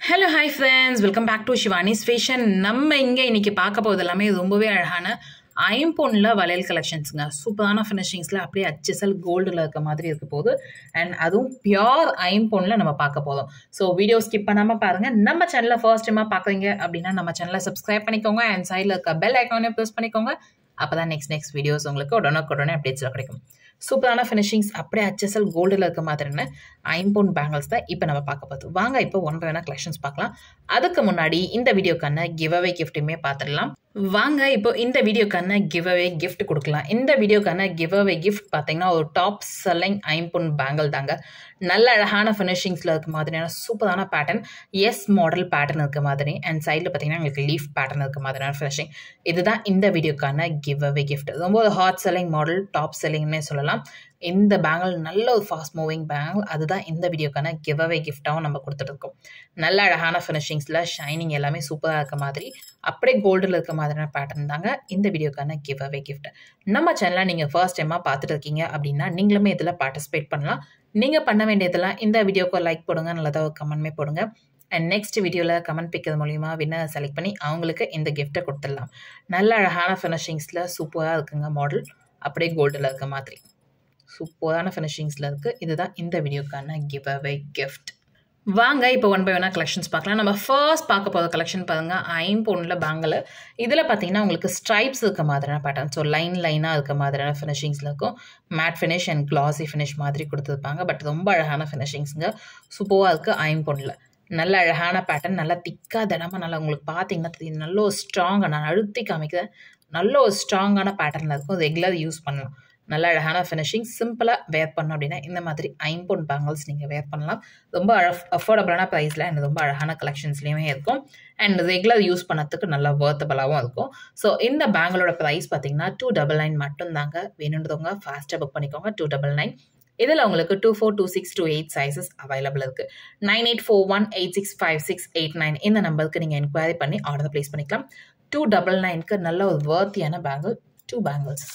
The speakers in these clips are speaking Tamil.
hello hi friends welcome back to Shivani's fashion நம்ம இங்கே இன்னைக்கு பார்க்க போகிறது எல்லாமே ரொம்பவே அழகான ஐம்பொன்னில் வளையல் கலெக்ஷன்ஸுங்க சூப்பரான ஃபினிஷிங்ஸில் அப்படியே அச்சசல் கோல்டில் இருக்க மாதிரி இருக்க போகுது அண்ட் அதுவும் பியோர் ஐம்பொன்னில் நம்ம பார்க்க போதும் ஸோ வீடியோ ஸ்கிப் பண்ணாமல் பாருங்கள் நம்ம சேனலில் ஃபர்ஸ்ட் டைமாக பார்க்குறீங்க அப்படின்னா நம்ம சேனலை சப்ஸ்கிரைப் பண்ணிக்கோங்க அண்ட் சைடில் இருக்க பெல் ஐக்கானே ப்ரெஸ் பண்ணிக்கோங்க அப்போ தான் நெக்ஸ்ட் நெக்ஸ்ட் வீடியோஸ் உங்களுக்கு உடனுக்கு உடனே அப்டேட்ஸில் கிடைக்கும் சூப்பரான ஃபினிஷிங்ஸ் அப்படியே அச்சசல் கோல்டில் இருக்க மாதிரின்னு ஐம்பொன் பேங்கிள்ஸ் தான் இப்போ நம்ம பார்க்க போகுது வாங்க இப்போ ஒன் பை ஒன்னா கலெக்ஷன்ஸ் பார்க்கலாம் அதுக்கு முன்னாடி இந்த வீடியோக்கான கிவ் அவே கிஃப்ட்டுமே பார்த்துடலாம் வாங்க இப்போ இந்த வீடியோக்கான கிவ் அவே கிஃப்ட் கொடுக்கலாம் இந்த வீடியோக்கான கிவ் அவே கிஃப்ட் பார்த்தீங்கன்னா ஒரு டாப் செல்லிங் ஐம்பொன் பேங்கிள் தாங்க நல்ல அழகான ஃபினிஷிங்ஸில் இருக்க மாதிரியான சூப்பரான பேட்டர்ன் எஸ் மாடல் பேட்டர்ன் இருக்க மாதிரி அண்ட் சைடில் பார்த்தீங்கன்னா உங்களுக்கு லீஃப் பேட்டர்ன் இருக்க மாதிரியான ஃபினிஷிங் இதுதான் இந்த வீடியோக்கான கிவ் அவே கிஃப்ட் ரொம்ப ஒரு ஹாட் செல்லிங் மாடல் டாப் செல்லிங்னே சொல்லலாம் இந்த பேங்கிள் நல்ல ஒரு ஃபாஸ்ட் மூவிங் பேங்கிள் அதுதான் இந்த வீடியோக்கான கிவ் அவே கிஃப்டாகவும் நம்ம கொடுத்துட்ருக்கோம் நல்ல அழகான ஃபினிஷிங்ஸில் ஷைனிங் எல்லாமே சூப்பராக இருக்க மாதிரி அப்படியே கோல்டில் இருக்க மாதிரியான பேட்டர்ன் தாங்க இந்த வீடியோக்கான கிவ் அவே கிஃப்ட் நம்ம சேனலில் நீங்கள் ஃபர்ஸ்ட் டைமாக பார்த்துட்டு இருக்கீங்க அப்படின்னா நீங்களுமே இதில் பார்ட்டிசிபேட் பண்ணலாம் நீங்கள் பண்ண வேண்டியதெல்லாம் இந்த வீடியோக்கு லைக் போடுங்க நல்லதாக கமெண்ட்மே போடுங்க அண்ட் நெக்ஸ்ட் வீடியோவில் கமெண்ட் பிக்கிறது மூலிமா வின்னர் செலக்ட் பண்ணி அவங்களுக்கு இந்த கிஃப்ட்டை கொடுத்துடலாம் நல்ல அழகான ஃபினிஷிங்ஸில் சூப்பராக இருக்குங்க மாடல் அப்படியே கோல்டில் இருக்க மாதிரி சூப்பரான ஃபினிஷிங்ஸில் இருக்குது இதுதான் இந்த வீடியோக்கான கிவ் அவே கிஃப்ட் வாங்க இப்போ ஒன் பை ஒன்னாக கலெக்ஷன்ஸ் பார்க்கலாம் நம்ம ஃபர்ஸ்ட் பார்க்க போகிற கலெக்ஷன் பாருங்க ஐம்பொன்னில் பேங்கில் இதில் பார்த்தீங்கன்னா உங்களுக்கு ஸ்ட்ரைப்ஸ் இருக்க மாதிரியான பேட்டர்ன் ஸோ லைன் லைனாக இருக்க மாதிரியான ஃபினிஷிங்ஸில் இருக்கும் matte finish and classy finish மாதிரி கொடுத்துருப்பாங்க பட் ரொம்ப அழகான ஃபினிஷிங்ஸுங்க சூப்பராக இருக்குது ஐம்பொன்னில் நல்ல அழகான பேட்டர்ன் நல்லா திக்காக தினமாக நல்லா உங்களுக்கு பார்த்தீங்கன்னா தெரியும் நல்ல ஒரு ஸ்ட்ராங்காக நான் அழுத்தி காமிக்கிறேன் நல்ல ஒரு ஸ்ட்ராங்கான பேட்டர்னில் இருக்கும் ரெகுலர் யூஸ் பண்ணலாம் நல்ல அழகான ஃபினிஷிங் சிம்பிளாக வேர் பண்ணோம் அப்படின்னா இந்த மாதிரி ஐம்பொன் பேங்கிள்ஸ் நீங்கள் வேர் பண்ணலாம் ரொம்ப அஃபோர்டபுளான ப்ரைஸில் அண்ட் ரொம்ப அழகான கலெக்ஷன்ஸ்லேயுமே இருக்கும் அண்ட் ரெகுலர் யூஸ் பண்ணதுக்கு நல்லா வர்த்தபுளாகவும் இருக்கும் ஸோ இந்த பேங்கிளோட ப்ரைஸ் பார்த்தீங்கன்னா டூ டபுள் நைன் மட்டும்தாங்க வேணுன்றவங்க ஃபாஸ்ட்டாக புக் பண்ணிக்கோங்க டூ டபுள் நைன் இதில் உங்களுக்கு two four two six two eight sizes available இருக்குது nine eight four one eight six five six eight nine இந்த நம்பருக்கு நீங்கள் என்கொயரி பண்ணி ஆர்டர் ப்ளேஸ் பண்ணிக்கலாம் டூ டபுள் நைனுக்கு நல்ல ஒரு வர்த்தியான பேங்கிள் டூ பேங்கிள்ஸ்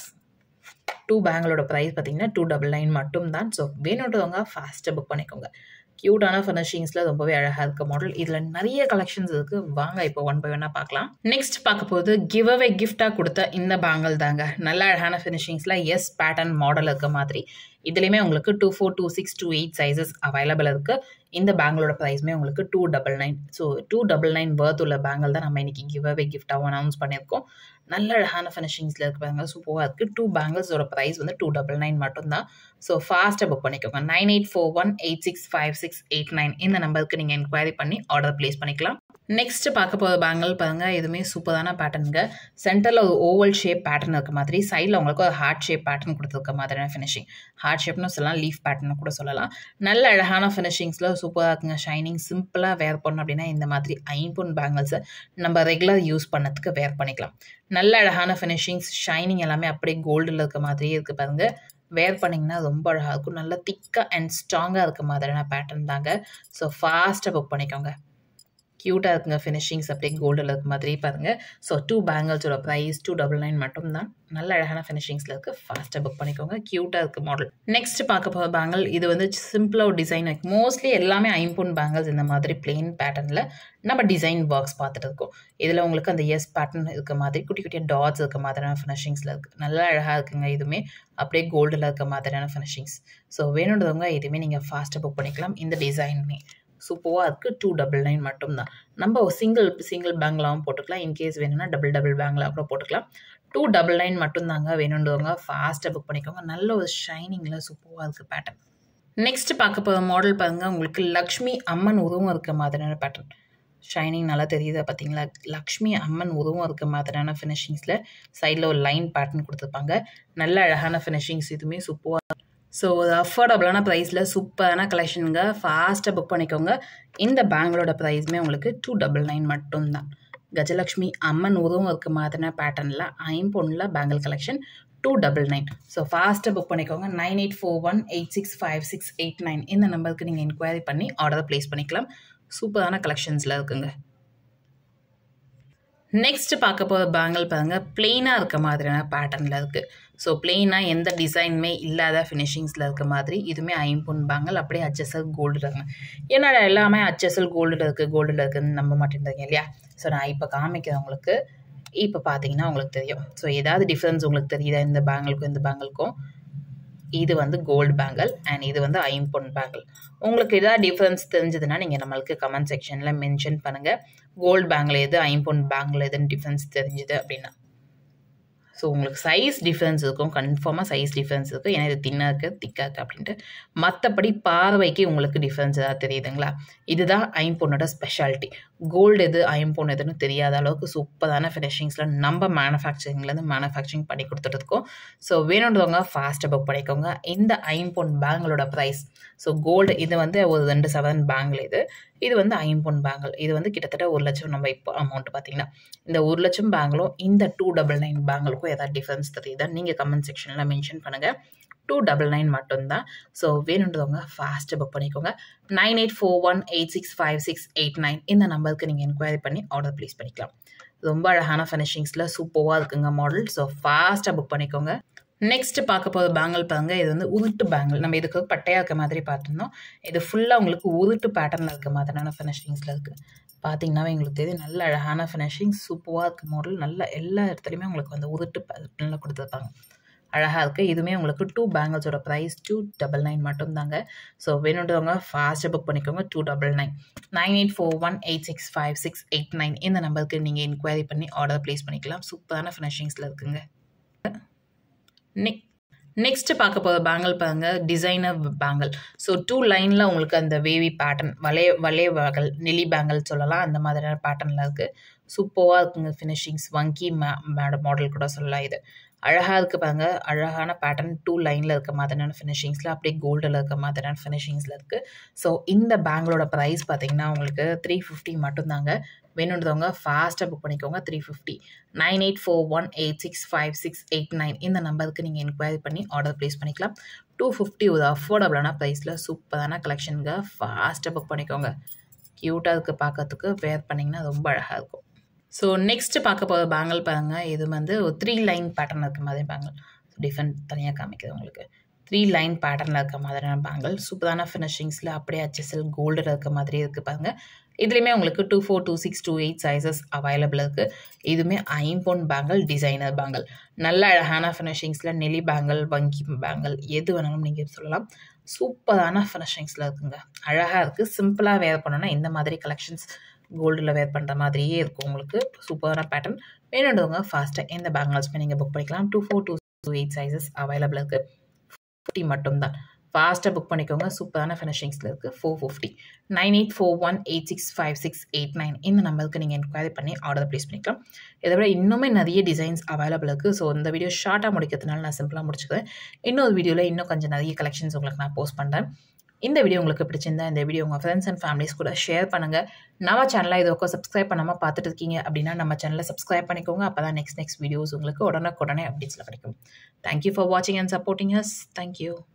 டூ பேங்களோட ப்ரைஸ் பார்த்தீங்கன்னா டூ டபுள் நைன் மட்டும் தான் ஸோ வேணுன்றவங்க ஃபாஸ்ட்டாக புக் பண்ணிக்கோங்க க்யூட்டான ஃபினிஷிங்ஸில் ரொம்பவே அழகாக இருக்க மாடல் இதில் நிறைய கலெக்ஷன்ஸ் இருக்குது வாங்க இப்போ ஒன் பை ஒன்னாக பார்க்கலாம் நெக்ஸ்ட் பார்க்க போது கிவ் அவே கிஃப்டாக கொடுத்த இந்த பேங்கல் தாங்க நல்ல அழகான ஃபினிஷிங்ஸில் எஸ் பேட்டர்ன் மாடல் இருக்க மாதிரி இதுலேயுமே உங்களுக்கு two four two six two eight sizes available இருக்குது இந்த பேங்களோட ப்ரைஸுமே உங்களுக்கு two double nine so two double nine birth உள்ள பேங்கல் தான் நம்ம இன்றைக்கி கிவ் அவே கிஃப்டாகவும் அனௌன்ஸ் பண்ணியிருக்கோம் நல்ல அழகான ஃபினிஷிங்ஸில் இருக்க பேங்கல் சூப்பராக இருக்குது டூ பேங்கிள்ஸோட ப்ரைஸ் வந்து டூ டபுள் நைன் மட்டும்தான் ஸோ ஃபாஸ்ட்டாக புக் பண்ணிக்கோங்க nine eight four one eight six five six eight nine இந்த நம்பருக்கு நீங்கள் என்கொயரி பண்ணி ஆர்டர் ப்ளேஸ் பண்ணிக்கலாம் நெக்ஸ்ட் பார்க்க போகிற பேங்கிள் பாருங்க இதுவுமே சூப்பரான பேட்டர்னுங்க சென்டரில் ஒரு ஓவல் ஷேப் பேட்டர்ன் இருக்க மாதிரி சைடில் உங்களுக்கு ஒரு ஹார்ட் ஷேப் பேட்டர்ன் கொடுத்துருக்க மாதிரியான ஃபினிஷிங் ஹார்ட் ஷேப்னு சொல்லலாம் லீஃப் பேட்டர்னு கூட சொல்லலாம் நல்ல அழகான ஃபினிஷிங்ஸில் சூப்பராக இருக்குங்க ஷைனிங் சிம்பிளாக வேர் பண்ணோம் அப்படின்னா இந்த மாதிரி ஐம்பொன் பேங்கிள்ஸை நம்ம ரெகுலர் யூஸ் பண்ணதுக்கு வேர் பண்ணிக்கலாம் நல்ல அழகான ஃபினிஷிங்ஸ் ஷைனிங் எல்லாமே அப்படியே கோல்டில் இருக்க மாதிரியே இருக்குது பாருங்க வேர் பண்ணிங்கன்னா ரொம்ப அழகாக இருக்கும் நல்லா திக்காக அண்ட் ஸ்ட்ராங்காக இருக்க மாதிரியான பேட்டர்ன் தாங்க ஸோ ஃபாஸ்ட்டாக புக் பண்ணிக்கோங்க க்யூட்டாக இருக்குங்க ஃபினிஷிங்ஸ் அப்படியே கோல்டில் இருக்க மாதிரி பாருங்கள் ஸோ டூ பேங்கிள்ஸோட ப்ரைஸ் டூ டபுள் நைன் மட்டும் தான் நல்ல அழகான ஃபினிஷிங்ஸில் இருக்குது ஃபாஸ்ட்டாக புக் பண்ணிக்கோங்க க்யூட்டாக இருக்குது மாடல் நெக்ஸ்ட் பார்க்க போகிற பேங்கிள் இது வந்து சிம்பிளாக ஒரு டிசைன் மோஸ்ட்லி எல்லாமே ஐம்பொன் பேங்கிள்ஸ் இந்த மாதிரி பிளெயின் பேட்டர்னில் நம்ம டிசைன் ஒர்க்ஸ் பார்த்துட்டு இருக்கோம் இதில் உங்களுக்கு அந்த எஸ் பேட்டர்ன் இருக்க மாதிரி குட்டி குட்டியாக டாட்ஸ் இருக்க மாதிரியான ஃபினிஷிங்ஸில் இருக்குது நல்லா அழகாக இருக்குங்க இதுவுமே அப்படியே கோல்டில் இருக்க மாதிரியான ஃபினிஷிங்ஸ் ஸோ வேணுன்றவங்க இதுவுமே நீங்கள் ஃபாஸ்ட்டாக புக் பண்ணிக்கலாம் இந்த டிசைனுமே சூப்பராக இருக்குது டூ டபுள் நைன் மட்டும்தான் நம்ம சிங்கிள் சிங்கிள் பேங்க்லாகவும் போட்டுக்கலாம் இன்கேஸ் வேணும்னா டபுள் டபுள் பேங்க்லாம் கூட போட்டுக்கலாம் டூ டபுள் நைன் மட்டும்தாங்க வேணுன்றவங்க ஃபாஸ்ட்டாக புக் பண்ணிக்கோங்க நல்ல ஒரு ஷைனிங்கில் சூப்பராக இருக்குது பேட்டர்ன் நெக்ஸ்ட் பார்க்க போகிற மாடல் பாருங்கள் உங்களுக்கு லக்ஷ்மி அம்மன் உருவம் இருக்க மாதிரியான பேட்டர்ன் ஷைனிங் நல்லா தெரியுதா பார்த்தீங்களா லக்ஷ்மி அம்மன் உருவம் இருக்க மாதிரியான ஃபினிஷிங்ஸில் சைடில் ஒரு லைன் பேட்டர்ன் கொடுத்துருப்பாங்க நல்ல அழகான ஃபினிஷிங்ஸ் இதுவுமே சூப்பராக ஸோ ஒரு அஃபோர்டபுளான ப்ரைஸில் சூப்பரான கலெக்ஷனுங்க ஃபாஸ்ட்டாக புக் பண்ணிக்கோங்க இந்த பேங்களோட ப்ரைஸுமே உங்களுக்கு டூ டபுள் நைன் மட்டும்தான் கஜலக்ஷ்மி அம்மன் உருவம் இருக்க மாதிரியான பேட்டர்னில் ஐம்பொன்னில் bangle collection two double nine so ஃபாஸ்ட்டாக புக் பண்ணிக்கோங்க nine eight four one eight six five six eight nine இந்த நம்பருக்கு நீங்கள் என்கொயரி பண்ணி ஆர்டர் ப்ளேஸ் பண்ணிக்கலாம் சூப்பரான கலெக்ஷன்ஸில் இருக்குங்க நெக்ஸ்ட் பார்க்க போகிற பேங்கிள் பாருங்க பிளெயினாக இருக்க மாதிரியான பேட்டர்னில் இருக்குது ஸோ பிளெயினாக எந்த டிசைனுமே இல்லாத ஃபினிஷிங்ஸில் இருக்க மாதிரி இதுவுமே ஐம்பொன் பேங்கிள் அப்படியே அச்சசல் கோல்டு இருக்காங்க என்னடா எல்லாமே அச்சசல் கோல்டில் இருக்குது கோல்டில் இருக்குதுன்னு நம்ப மாட்டேங்கிறீங்க இல்லையா ஸோ நான் இப்போ காமிக்கிறேன் உங்களுக்கு இப்போ பார்த்தீங்கன்னா உங்களுக்கு தெரியும் ஸோ ஏதாவது டிஃப்ரென்ஸ் உங்களுக்கு தெரியுதா இந்த பேங்கிளுக்கும் இந்த பேங்கிளுக்கும் இது வந்து கோல்டு பேங்கிள் அண்ட் இது வந்து ஐம்பொன் பேங்கிள் உங்களுக்கு ஏதாவது டிஃப்ரென்ஸ் தெரிஞ்சதுன்னா நீங்கள் நம்மளுக்கு கமெண்ட் செக்ஷனில் மென்ஷன் பண்ணுங்கள் கோல்டு பேங்கிள் எது ஐம்பொன் பேங்கிள் எதுன்னு டிஃப்ரென்ஸ் தெரிஞ்சுது அப்படின்னா ஸோ உங்களுக்கு சைஸ் டிஃப்ரென்ஸ் இருக்கும் கன்ஃபார்மாக சைஸ் டிஃப்ரென்ஸ் இருக்கும் ஏன்னா இது தின்னாக இருக்குது திக்காக இருக்குது அப்படின்ட்டு மற்றபடி பார்வைக்கு உங்களுக்கு டிஃப்ரென்ஸ் ஏதாவது தெரியுதுங்களா இதுதான் ஐம்பொன்னோட ஸ்பெஷாலிட்டி கோல்டு எது ஐம்பொன் எதுன்னு தெரியாத அளவுக்கு சூப்பரான ஃபினிஷிங்ஸில் நம்ம மேனுஃபேக்சரிங்லேருந்து மேனுஃபேக்சரிங் பண்ணி கொடுத்துட்ருக்கோம் ஸோ வேணுன்றவங்க ஃபாஸ்ட்டாக புக் பண்ணிக்கோங்க இந்த ஐம்பொன் பேங்கிளோட ப்ரைஸ் ஸோ கோல்டு இது வந்து ஒரு ரெண்டு செவன் பேங்கிள் இது இது வந்து ஐம்பொன் பேங்கிள் இது வந்து கிட்டத்தட்ட ஒரு லட்சம் நம்ம இப்போ அமௌண்ட் பார்த்தீங்கன்னா இந்த ஒரு லட்சம் பேங்கிளும் இந்த டூ டபுள் நைன் பேங்கிளுக்கும் ஏதாவது டிஃப்ரென்ஸ் தெரியுதா நீங்கள் கமெண்ட் செக்ஷனில் மென்ஷன் பண்ணுங்கள் டூ டபுள் நைன் மட்டும்தான் ஸோ வேணுன்றவங்க ஃபாஸ்ட்டு புக் பண்ணிக்கோங்க nine eight four one eight six five six eight nine இந்த நம்பருக்கு நீங்கள் என்கொயரி பண்ணி ஆர்டர் ப்ளேஸ் பண்ணிக்கலாம் ரொம்ப அழகான ஃபினிஷிங்ஸில் சூப்பராக இருக்குங்க மாடல் ஸோ ஃபாஸ்ட்டாக புக் பண்ணிக்கோங்க நெக்ஸ்ட் பார்க்க போகிற பேங்கிள் பாருங்க இது வந்து உருட்டு பேங்கிள் நம்ம இதுக்கு பட்டையாக இருக்க மாதிரி பார்த்துருந்தோம் இது ஃபுல்லாக உங்களுக்கு உருட்டு பேட்டர்னில் இருக்க மாதிரியான ஃபினிஷிங்ஸில் இருக்குது பார்த்தீங்கன்னா எங்களுக்கு தெரியும் நல்ல அழகான ஃபினிஷிங் சூப்பராக இருக்குது மாடல் நல்ல எல்லா இடத்துலையுமே உங்களுக்கு வந்து உருட்டு பேட்டர்னில் கொடுத்துருப்பாங்க அழகாக இருக்குது இதுவுமே உங்களுக்கு டூ பேங்கிள்ஸோட ப்ரைஸ் டூ டபுள் நைன் மட்டும்தாங்க ஸோ வேணுன்றவங்க ஃபாஸ்ட்டாக புக் பண்ணிக்கோங்க two double nine nine eight four one eight six five six eight nine இந்த நம்பருக்கு நீங்கள் என்கொயரி பண்ணி ஆர்டர் ப்ளேஸ் பண்ணிக்கலாம் சூப்பரான ஃபினிஷிங்ஸில் இருக்குங்க நெக் நெக்ஸ்ட்டு பார்க்க போகிற பேங்கிள் பாருங்க டிசைனர் பேங்கிள் ஸோ டூ லைனில் உங்களுக்கு அந்த வேவி பேட்டர்ன் வளைய வளைய வகல் நெலி பேங்கிள் சொல்லலாம் அந்த மாதிரியான பேட்டர்னில் இருக்குது சூப்பராக இருக்குங்க ஃபினிஷிங்ஸ் வங்கி மே மாடல் கூட சொல்லலாம் இது அழகாக இருக்குது பாருங்க அழகான பேட்டர்ன் டூ லைனில் இருக்க மாதிரியான ஃபினிஷிங்ஸில் அப்படியே கோல்டில் இருக்க மாதிரியான ஃபினிஷிங்ஸில் இருக்குது ஸோ இந்த பேங்கிளோட ப்ரைஸ் பார்த்தீங்கன்னா உங்களுக்கு த்ரீ ஃபிஃப்டி மட்டும்தாங்க வேணுன்றவங்க ஃபாஸ்ட்டாக புக் பண்ணிக்கோங்க three fifty nine eight four one eight six five six eight nine இந்த நம்பருக்கு நீங்கள் என்கொயரி பண்ணி ஆர்டர் ப்ளேஸ் பண்ணிக்கலாம் டூ ஃபிஃப்டி ஒரு அஃபோர்டபுளான ப்ரைஸில் சூப்பரான கலெக்ஷனுங்க ஃபாஸ்ட்டாக புக் பண்ணிக்கோங்க க்யூட்டாக இருக்குது பார்க்கறதுக்கு வேர் பண்ணிங்கன்னா ரொம்ப அழகாக இருக்கும் ஸோ நெக்ஸ்ட் பார்க்க போகிற பேங்கிள் பாருங்க இது வந்து ஒரு த்ரீ லைன் பேட்டர்ன் இருக்க மாதிரி பேங்கிள் டிஃப்ரெண்ட் தனியாக காமிக்குது உங்களுக்கு த்ரீ லைன் பேட்டர்னில் இருக்க மாதிரியான பேங்கிள் சூப்பரான ஃபினிஷிங்ஸில் அப்படியே ஹெச்எஸ்எல் கோல்டில் இருக்க மாதிரி இருக்குது பாருங்க இதுலேயுமே உங்களுக்கு two four two six two eight sizes available இருக்குது இதுவுமே ஐம்பொன் பேங்கிள் டிசைனர் பேங்கிள் நல்ல அழகான ஃபினிஷிங்ஸில் நெலி பேங்கிள் வங்கி பேங்கிள் எது வேணாலும் நீங்கள் சொல்லலாம் சூப்பரான ஃபினிஷிங்ஸில் இருக்குங்க அழகாக இருக்குது சிம்பிளாக வேர் பண்ணோன்னா இந்த மாதிரி கலெக்ஷன்ஸ் கோல்டில் வேர் பண்ணுற மாதிரியே இருக்கும் உங்களுக்கு சூப்பரான பேட்டர்ன் வேணுன்றவங்க ஃபாஸ்ட்டாக எந்த பேங்கிள்ஸுமே நீங்கள் புக் பண்ணிக்கலாம் two four two two eight sizes available இருக்குது ஃபிஃப்டி மட்டும்தான் ஃபாஸ்ட்டாக புக் பண்ணிக்கோங்க சூப்பரான ஃபினிஷிங்ஸில் இருக்குது four fifty nine eight four one eight six five six eight nine இந்த நம்பருக்கு நீங்கள் என்கொயரி பண்ணி ஆர்டர் ப்ளேஸ் பண்ணிக்கலாம் இதை விட இன்னுமே நிறைய டிசைன்ஸ் அவைலபிள் இருக்குது ஸோ இந்த வீடியோ ஷார்ட்டாக முடிக்கிறதுனால நான் சிம்பிளாக முடிச்சுக்கிறேன் இன்னொரு வீடியோவில் இன்னும் கொஞ்சம் நிறைய கலெக்ஷன்ஸ் உங்களுக்கு நான் போஸ்ட் பண்ணுறேன் இந்த வீடியோ உங்களுக்கு பிடிச்சிருந்தா இந்த வீடியோ உங்கள் ஃப்ரெண்ட்ஸ் அண்ட் ஃபேமிலிஸ் கூட ஷேர் பண்ணுங்கள் நம்ம சேனலை இது ஒக்கோ சப்ஸ்கிரைப் பண்ணாமல் பார்த்துட்டு இருக்கீங்க அப்படின்னா நம்ம சேனலை சப்ஸ்கிரைப் பண்ணிக்கோங்க அப்போ தான் நெக்ஸ்ட் நெக்ஸ்ட் வீடியோஸ் உங்களுக்கு உடனே உடனே அப்டேட்ஸில் கிடைக்கும் தேங்க்யூ ஃபார் வாட்சிங் அண்ட் சப்போர்ட்டிங் அஸ் தேங்க்யூ